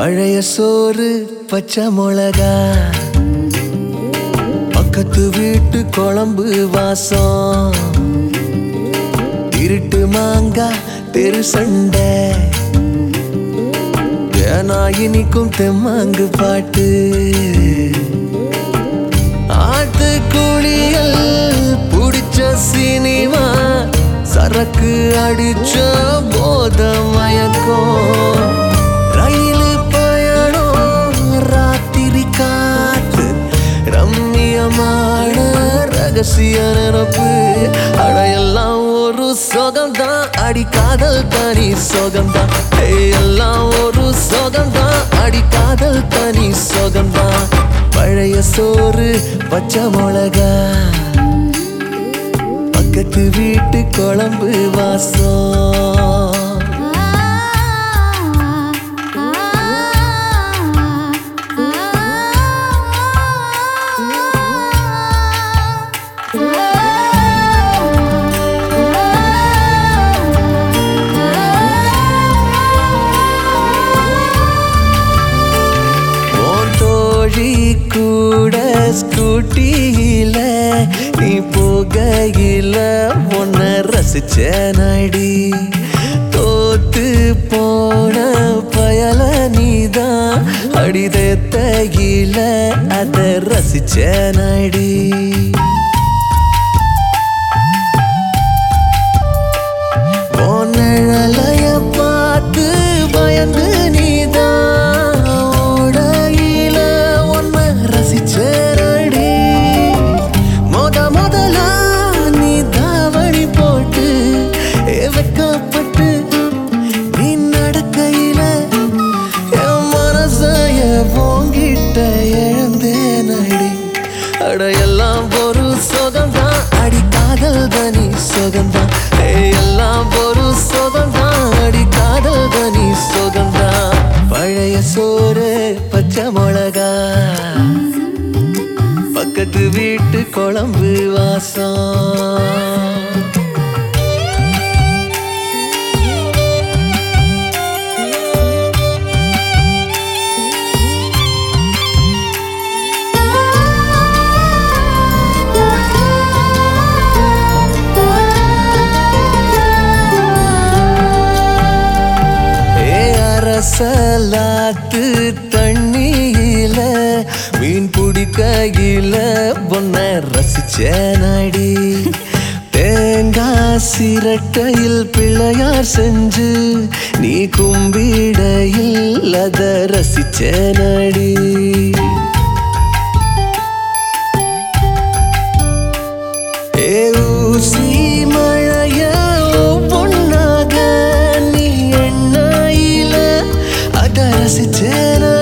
பழைய சோறு பச்சை மிளகா பக்கத்து வீட்டு குழம்பு வாசம் இருட்டு மாங்கா தெரு சண்டை ஏனா இனிக்கும் தெம்மாங்கு பாட்டு ஆட்டு குளியல் புடிச்ச சினிமா சரக்கு அடிச்ச போத மயக்கம் ரயில் பயணம் ராத்திரி காத்து ரம்மியமான ரகசிய நினப்பு அடையெல்லாம் ஒரு சொகம்தான் அடி காதல் தனி சொகம்தான் ஏய், எல்லாம் ஒரு சொகம்தான் அடி காதல் தனி சொகம்தான் பழைய சோறு பச்சை மிளகா பக்கத்து வீட்டு குழம்பு வாசம் உன் தோழி கூட ஸ்கூட்டியில நீ போகையில உன்னை ரசிச்ச நடி தோத்து போன பயல நீதான் அடிதத்தையில அத ரசிச்ச நடி உன் நிழலைய பார்த்து பயந்து நீதான் ஓடையில உன்னை ரசிச்சேரடி முத முதலா நீ தாவணி போட்டு ஏ வெக்கப்பட்டு நீ நடக்கையில என் மனசைய போங்கிட்ட இழந்தேன் அடி அட எல்லாம் ஒரு சுகம்தான் அடி காதல் தனி சுகம்தான் ஏய், எல்லாம் ஒரு சுகம்தான் அடி காதல் தனி சுகம்தான் பழைய சோறு பச்சை மிளகா பக்கத்து வீட்டு குழம்பு வாசம் ஏ அரசலாத்து தண்ணியில மீன் பிடிக்கையில பொன்ன ரசிச்ச நடி தேங்காய் சிரட்டையில் பிள்ளையார் செஞ்சு நீ கும்பிடையில் அத ரசிச்ச நடி ஏ ஊசி மழைய ஒவ்வொன்னாக நீ எண்ணாயில அத ரசிச்சேன